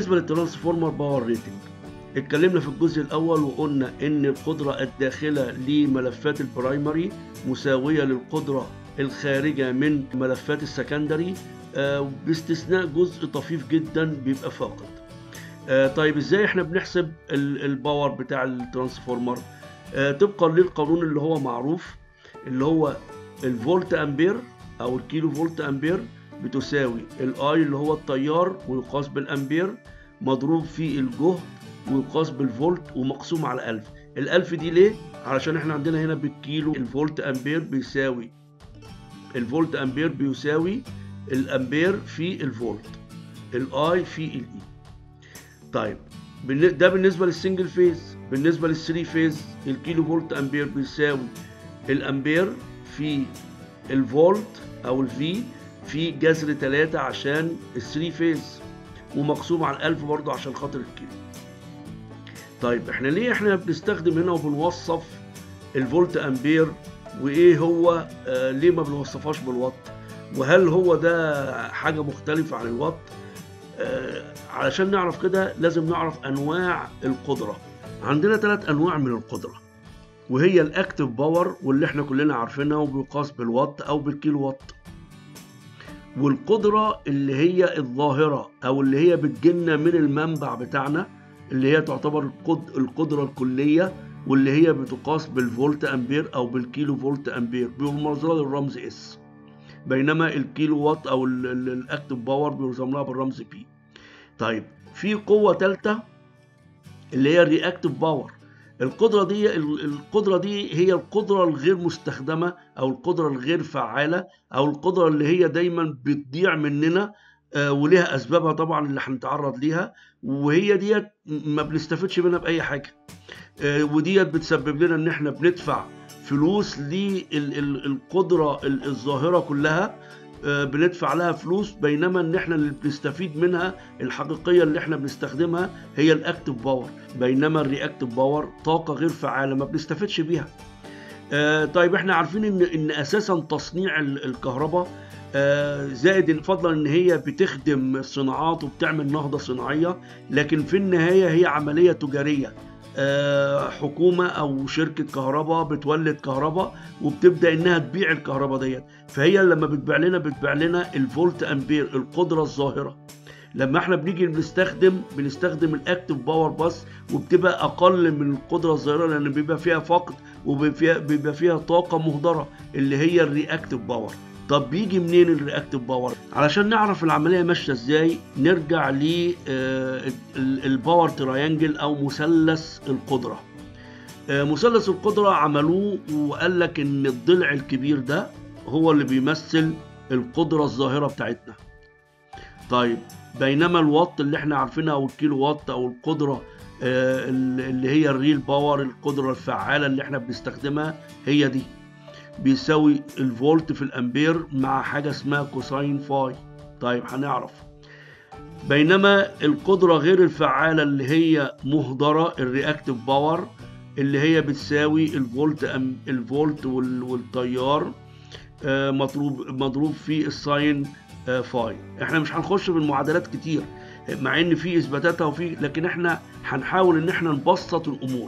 بالنسبه للترانسفورمر باور ريتنج اتكلمنا في الجزء الاول وقلنا ان القدره الداخله لملفات البرايمري مساويه للقدره الخارجه من ملفات السكندري آه، باستثناء جزء طفيف جدا بيبقى فاقد آه، طيب ازاي احنا بنحسب ال- الباور بتاع الترانسفورمر آه، طبقا للقانون اللي هو معروف اللي هو الفولت امبير او الكيلو فولت امبير بتساوي الاي اللي هو التيار ويقاس بالامبير مضروب في الجهد ويقاس بالفولت ومقسوم على 1000 الألف دي ليه؟ علشان احنا عندنا هنا بالكيلو الفولت امبير بيساوي الفولت امبير بيساوي الامبير في الفولت الاي في الاي طيب بالن- ده بالنسبه للسنجل فيز بالنسبه للثري فيز الكيلو فولت امبير بيساوي الامبير في الفولت او الفي في جذر 3 عشان الثري فيز ومقسوم على الألف برضه عشان خاطر الكيلو طيب احنا ليه احنا بنستخدم هنا وبنوصف الفولت امبير وايه هو آه ليه ما بنوصفهاش بالوات وهل هو ده حاجه مختلفه عن الوات آه علشان نعرف كده لازم نعرف انواع القدره عندنا ثلاث انواع من القدره وهي الاكتف باور واللي احنا كلنا عارفينها وبيقاس بالوات او بالكيلو وات والقدره اللي هي الظاهره او اللي هي بتجيلنا من المنبع بتاعنا اللي هي تعتبر القد- القدره الكليه واللي هي بتقاس بالفولت امبير او بالكيلو فولت امبير بالمنظره للرمز اس بينما الكيلو وات او ال- ال- الاكتف باور بيرسم لها بالرمز بي طيب في قوه ثالثه اللي هي الرياكتيف باور القدره دي ال- القدره دي هي القدره الغير مستخدمه او القدره الغير فعاله او القدره اللي هي دايما بتضيع مننا آه، وليها اسبابها طبعا اللي هنتعرض ليها وهي ديت ما بنستفدش منها باي حاجه آه، وديت بتسبب لنا ان احنا بندفع فلوس للقدره الظاهره كلها آه، بندفع لها فلوس بينما ان احنا اللي بنستفيد منها الحقيقيه اللي احنا بنستخدمها هي الاكتف باور بينما الرياكتيف باور طاقه غير فعاله ما بنستفدش بيها آه، طيب احنا عارفين ان ان اساسا تصنيع ال- الكهرباء آه، زائد إن فضلا ان هي بتخدم الصناعات وبتعمل نهضه صناعيه لكن في النهايه هي عمليه تجاريه آه، حكومه او شركه كهرباء بتولد كهرباء وبتبدا انها تبيع الكهرباء ديت فهي لما بتبيع لنا بتبيع لنا الفولت امبير القدره الظاهره لما احنا بنيجي بنستخدم بنستخدم الاكتف باور بس وبتبقى اقل من القدره الظاهره لان بيبقى فيها فقد وبيبقى فيها, بيبقى فيها طاقه مهدره اللي هي الرياكتيف باور طب بيجي منين الرياكتيف باور علشان نعرف العمليه ماشيه ازاي نرجع للباور تراينجل او مثلث القدره آه، مثلث القدره عملوه وقال لك ان الضلع الكبير ده هو اللي بيمثل القدره الظاهره بتاعتنا طيب بينما الوات اللي احنا عارفينها او الكيلو وات او القدره آه، اللي هي الريل باور القدره الفعاله اللي احنا بنستخدمها هي دي بيساوي الفولت في الامبير مع حاجه اسمها كوساين فاي طيب هنعرف بينما القدره غير الفعاله اللي هي مهدره الرياكتيف باور اللي هي بتساوي الفولت أم الفولت وال- والتيار آه، مضروب مضروب في الساين آه، فاي احنا مش هنخش في المعادلات كتير مع ان في اثباتاتها وفي لكن احنا هنحاول ان احنا نبسط الامور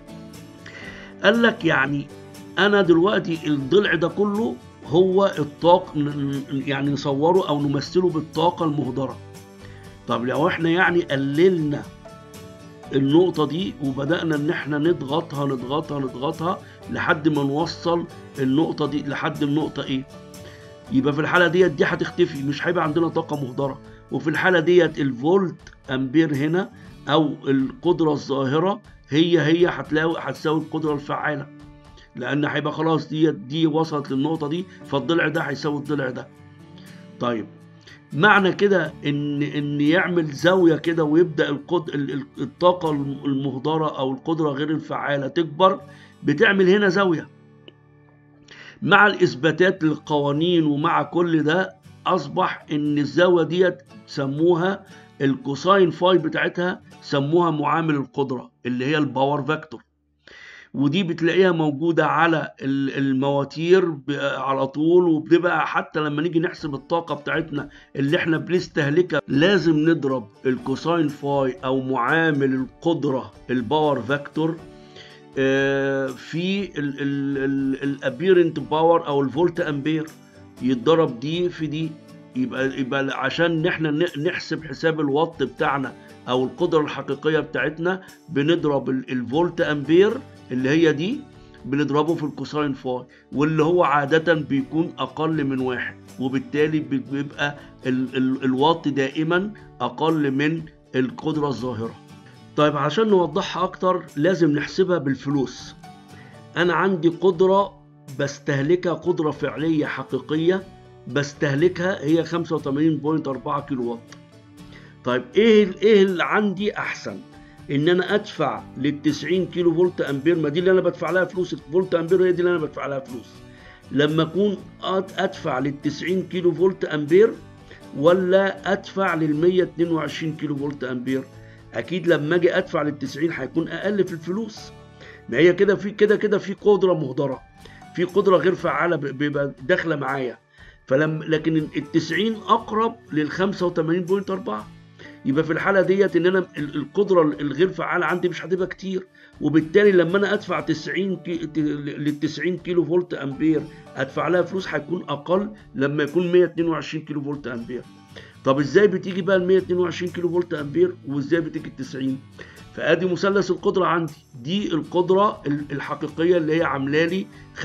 قال لك يعني انا دلوقتي الضلع ده كله هو الطاقة يعني نصوره او نمثله بالطاقة المهدرة طب لو احنا يعني قللنا النقطة دي وبدأنا ان احنا نضغطها نضغطها نضغطها لحد ما نوصل النقطة دي لحد النقطة ايه يبقى في الحالة ديت دي هتختفي مش هيبقى عندنا طاقة مهدرة وفي الحالة ديت الفولت امبير هنا او القدرة الظاهرة هي هي هتلاقي هتساوي القدرة الفعالة لان هيبقى خلاص دي دي وصلت للنقطه دي فالضلع ده هيساوي الضلع ده طيب معنى كده ان ان يعمل زاويه كده ويبدا القد... ال- ال- الطاقه المهدره او القدره غير الفعاله تكبر بتعمل هنا زاويه مع الاثباتات للقوانين ومع كل ده اصبح ان الزاويه ديت سموها الكوساين فاي بتاعتها سموها معامل القدره اللي هي الباور فاكتور ودي بتلاقيها موجودة على المواتير على طول وبتبقى حتى لما نيجي نحسب الطاقة بتاعتنا اللي احنا بنستهلكها لازم نضرب الكوساين فاي او معامل القدرة الباور فاكتور في الابيرنت باور او الفولت امبير يتضرب دي في دي يبقى يبقى عشان احنا نحسب حساب الوات بتاعنا او القدره الحقيقيه بتاعتنا بنضرب الفولت امبير اللي هي دي بنضربه في الكوساين فاي واللي هو عادة بيكون أقل من واحد وبالتالي بيبقى ال ال الواط دائما أقل من القدرة الظاهرة طيب عشان نوضحها أكتر لازم نحسبها بالفلوس أنا عندي قدرة بستهلكها قدرة فعلية حقيقية بستهلكها هي 85.4 كيلو واط طيب ايه ايه اللي عندي احسن ان انا ادفع لل 90 كيلو فولت امبير ما دي اللي انا بدفع لها فلوس الفولت امبير هي دي اللي انا بدفع لها فلوس لما اكون ادفع لل 90 كيلو فولت امبير ولا ادفع لل 122 كيلو فولت امبير اكيد لما اجي ادفع لل 90 هيكون اقل في الفلوس ما هي كده في كده كده في قدره مهدره في قدره غير فعاله بيبقى داخله معايا فلما لكن ال 90 اقرب لل 85.4 يبقى في الحاله ديت ان انا القدره الغير فعاله عندي مش هتبقى كتير وبالتالي لما انا ادفع 90 كي... لل 90 كيلو فولت امبير ادفع لها فلوس هيكون اقل لما يكون 122 كيلو فولت امبير طب ازاي بتيجي بقى ال 122 كيلو فولت امبير وازاي بتيجي ال 90 فادي مثلث القدره عندي دي القدره الحقيقيه اللي هي عامله لي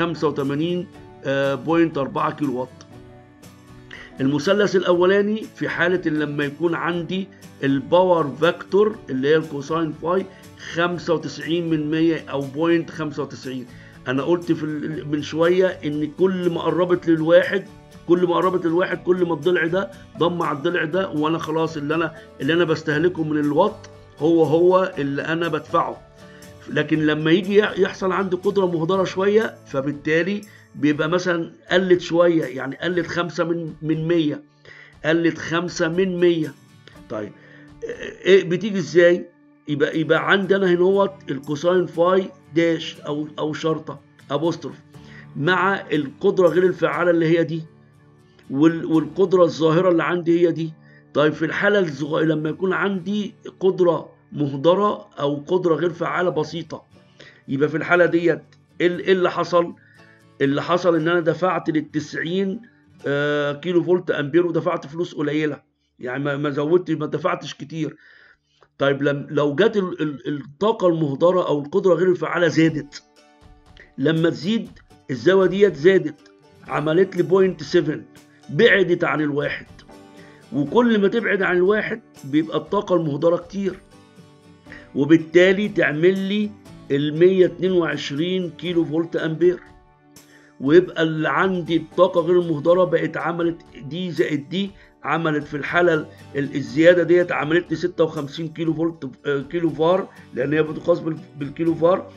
85.4 كيلو وات المثلث الاولاني في حاله لما يكون عندي الباور فاكتور اللي هي الكوساين فاي 95 من 100 او بوينت 95 انا قلت في من شويه ان كل ما قربت للواحد كل ما قربت للواحد كل ما الضلع ده ضم على الضلع ده وانا خلاص اللي انا اللي انا بستهلكه من الوات هو هو اللي انا بدفعه لكن لما يجي يحصل عندي قدره مهدره شويه فبالتالي بيبقى مثلا قلت شويه يعني قلت خمسة من من 100 قلت خمسة من 100 طيب ايه بتيجي ازاي يبقى يبقى عندنا هنا هو الكوساين فاي داش او او شرطه ابوستروف مع القدره غير الفعاله اللي هي دي والقدره الظاهره اللي عندي هي دي طيب في الحاله الصغيره لما يكون عندي قدره مهدره او قدره غير فعاله بسيطه يبقى في الحاله ديت ايه اللي حصل اللي حصل ان انا دفعت لل 90 كيلو فولت امبير ودفعت فلوس قليله يعني ما زودت ما دفعتش كتير طيب لو جت الطاقه المهدره او القدره غير الفعاله زادت لما تزيد الزاويه ديت زادت عملت لي بوينت 7 بعدت عن الواحد وكل ما تبعد عن الواحد بيبقى الطاقه المهدره كتير وبالتالي تعمل لي ال 122 كيلو فولت امبير ويبقى اللي عندي الطاقه غير المهدره بقت عملت دي زائد دي عملت في الحاله الزياده ديت عملت لي 56 كيلو فولت كيلو فار لان هي بتقاس بالكيلو فار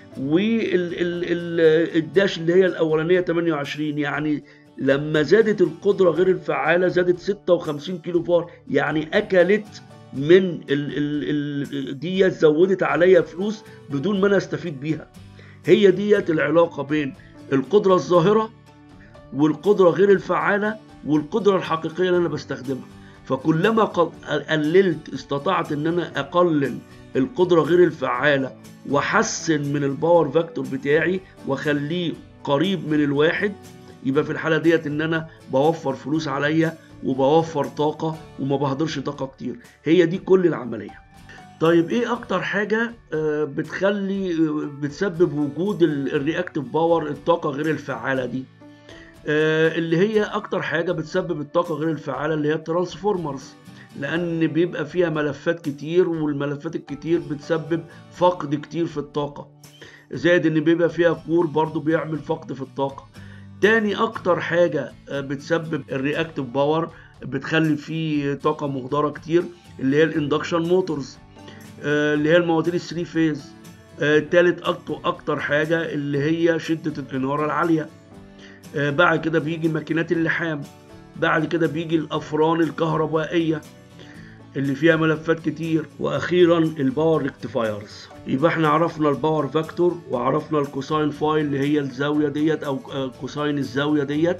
والداش اللي هي الاولانيه 28 يعني لما زادت القدره غير الفعاله زادت 56 كيلو فار يعني اكلت من ال ال ال ديت زودت عليا فلوس بدون ما انا استفيد بيها هي ديت العلاقه بين القدره الظاهره والقدره غير الفعاله والقدره الحقيقيه اللي انا بستخدمها فكلما قللت استطعت ان انا اقلل القدره غير الفعاله واحسن من الباور فاكتور بتاعي واخليه قريب من الواحد يبقى في الحاله ديت ان انا بوفر فلوس عليا وبوفر طاقه وما بهدرش طاقه كتير هي دي كل العمليه طيب ايه اكتر حاجه بتخلي بتسبب وجود الرياكتيف باور الطاقه غير الفعاله دي اللي هي اكتر حاجه بتسبب الطاقه غير الفعاله اللي هي الترانسفورمرز لان بيبقى فيها ملفات كتير والملفات الكتير بتسبب فقد كتير في الطاقه زائد ان بيبقى فيها كور برضو بيعمل فقد في الطاقه تاني اكتر حاجه بتسبب الرياكتيف باور بتخلي فيه طاقه مهدره كتير اللي هي الاندكشن موتورز اللي هي المواتير الثري فيز تالت اكتر اكتر حاجه اللي هي شده الاناره العاليه بعد كده بيجي ماكينات اللحام بعد كده بيجي الافران الكهربائيه اللي فيها ملفات كتير واخيرا الباور ريكتيفايرز يبقى احنا عرفنا الباور فاكتور وعرفنا الكوساين فايل اللي هي الزاويه ديت او كوساين الزاويه ديت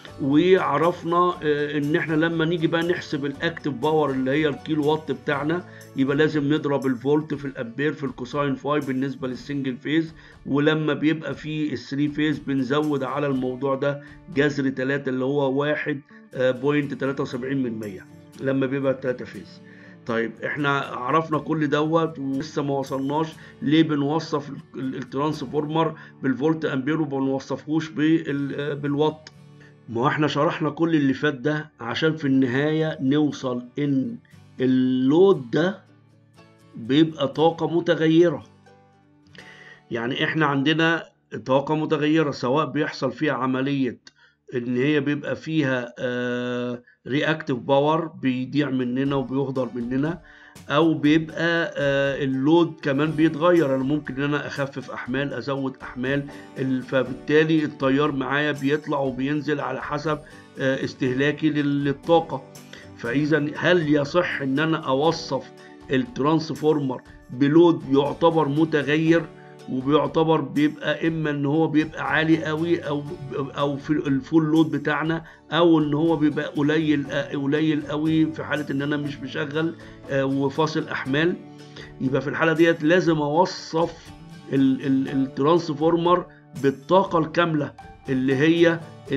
وعرفنا ان احنا لما نيجي بقى نحسب الاكتف باور اللي هي الكيلو وات بتاعنا يبقى لازم نضرب الفولت في الامبير في الكوساين فاي بالنسبه للسنجل فيز ولما بيبقى في الثري فيز بنزود على الموضوع ده جذر 3 اللي هو 1.73 من 100 لما بيبقى 3 فيز طيب احنا عرفنا كل دوت ولسه ما وصلناش ليه بنوصف الترانسفورمر بالفولت امبير وما بنوصفهوش بالوات ما احنا شرحنا كل اللي فات ده عشان في النهاية نوصل ان اللود ده بيبقى طاقة متغيرة يعني احنا عندنا طاقة متغيرة سواء بيحصل فيها عملية ان هي بيبقى فيها رياكتيف باور بيضيع مننا وبيهدر مننا او بيبقى اللود كمان بيتغير انا ممكن ان انا اخفف احمال ازود احمال فبالتالي التيار معايا بيطلع وبينزل على حسب استهلاكي للطاقه فاذا هل يصح ان انا اوصف الترانسفورمر بلود يعتبر متغير وبيعتبر بيبقى اما ان هو بيبقى عالي قوي او او في الفول لود بتاعنا او ان هو بيبقى قليل قليل قوي في حاله ان انا مش مشغل وفاصل احمال يبقى في الحاله ديت لازم اوصف الترانسفورمر بالطاقه الكامله اللي هي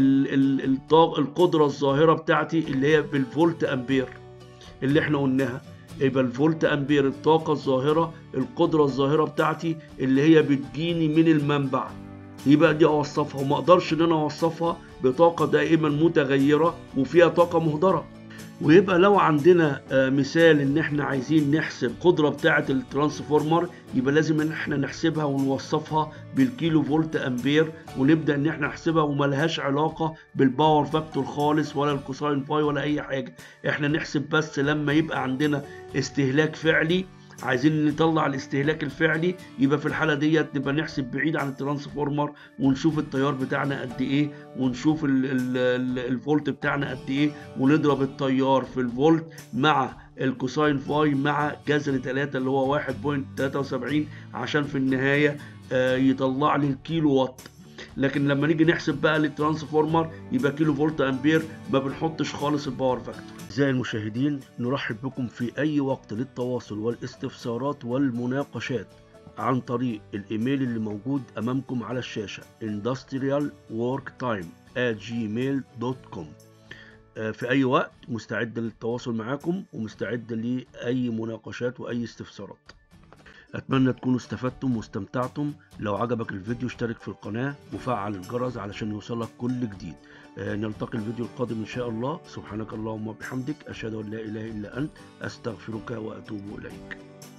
القدره الظاهره بتاعتي اللي هي بالفولت امبير اللي احنا قلناها يبقى الفولت امبير الطاقه الظاهره القدره الظاهره بتاعتي اللي هي بتجيني من المنبع يبقى دي اوصفها وما اقدرش ان انا اوصفها بطاقه دائما متغيره وفيها طاقه مهدره ويبقى لو عندنا مثال ان احنا عايزين نحسب القدره بتاعه الترانسفورمر يبقى لازم ان احنا نحسبها ونوصفها بالكيلو فولت امبير ونبدا ان احنا نحسبها وملهاش علاقه بالباور فاكتور خالص ولا الكوساين باي ولا اي حاجه احنا نحسب بس لما يبقى عندنا استهلاك فعلي عايزين نطلع الاستهلاك الفعلي يبقى في الحاله ديت نبقى نحسب بعيد عن الترانسفورمر ونشوف التيار بتاعنا قد ايه ونشوف ال ال ال الفولت بتاعنا قد ايه ونضرب التيار في الفولت مع الكوساين فاي مع جذر 3 اللي هو 1.73 عشان في النهايه يطلع لي الكيلو وات لكن لما نيجي نحسب بقى للترانسفورمر يبقى كيلو فولت امبير ما بنحطش خالص الباور فاكتور أعزائي المشاهدين نرحب بكم في أي وقت للتواصل والاستفسارات والمناقشات عن طريق الإيميل اللي موجود أمامكم على الشاشة industrialworktime at gmail.com في أي وقت مستعد للتواصل معاكم ومستعد لأي مناقشات وأي استفسارات أتمنى تكونوا استفدتم واستمتعتم لو عجبك الفيديو اشترك في القناة وفعل الجرس علشان يوصلك كل جديد نلتقي الفيديو القادم إن شاء الله سبحانك اللهم وبحمدك أشهد أن لا إله إلا أنت أستغفرك وأتوب إليك